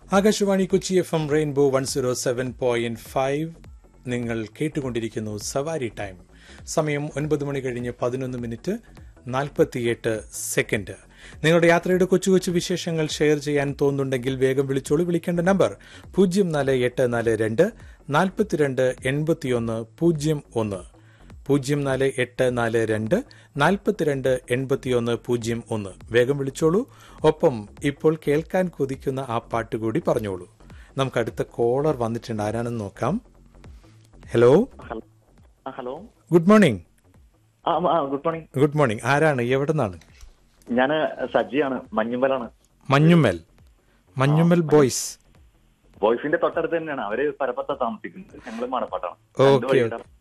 Akashvani Kochi F M rainbow one zero seven point five നിങ്ങൾ കേട്ടുകൊണ്ടിരിക്കുന്നു സവാരി ടൈം സമയം ഒൻപത് മണി കഴിഞ്ഞ് പതിനൊന്ന് മിനിറ്റ് നാൽപ്പത്തിയെട്ട് സെക്കൻഡ് നിങ്ങളുടെ യാത്രയുടെ കൊച്ചു കൊച്ചു വിശേഷങ്ങൾ ഷെയർ ചെയ്യാൻ തോന്നുന്നുണ്ടെങ്കിൽ വേഗം വിളിച്ചോളൂ വിളിക്കേണ്ട നമ്പർ പൂജ്യം നാല് എട്ട് നാല് രണ്ട് നാൽപ്പത്തിരണ്ട് എൺപത്തിയൊന്ന് പൂജ്യം ഒന്ന് പൂജ്യം നാല് എട്ട് നാല് രണ്ട് നാൽപ്പത്തിരണ്ട് എൺപത്തിയൊന്ന് പൂജ്യം ഒന്ന് വേഗം വിളിച്ചോളൂ ഒപ്പം ഇപ്പോൾ കേൾക്കാൻ കൊതിക്കുന്ന ആ പാട്ട് കൂടി പറഞ്ഞോളൂ നമുക്ക് അടുത്ത കോളർ വന്നിട്ടുണ്ട് ആരാണെന്ന് നോക്കാം ഹലോ ഹലോ ആ ഹലോ ഗുഡ് മോർണിംഗ് ആ ആ, ഗുഡ് മോർണിംഗ് ഗുഡ് മോർണിംഗ് ആരാണ് എവിടെ നിന്നാണ് ഞാൻ സജിയാണ് മഞ്ഞുമ്പലാണ് മഞ്ഞുമ്മൽ മഞ്ഞുമ്മൽ ബോയ്സ് ബോയ്സിന്റെ തൊട്ടടുത്ത് തന്നെയാണ് അവര് പരപ്പത്ത താമസിക്കുന്നത് ഞങ്ങള് മണപ്പാട്ടാണ് ഓക്കെ രണ്ട് വഴിയുടെ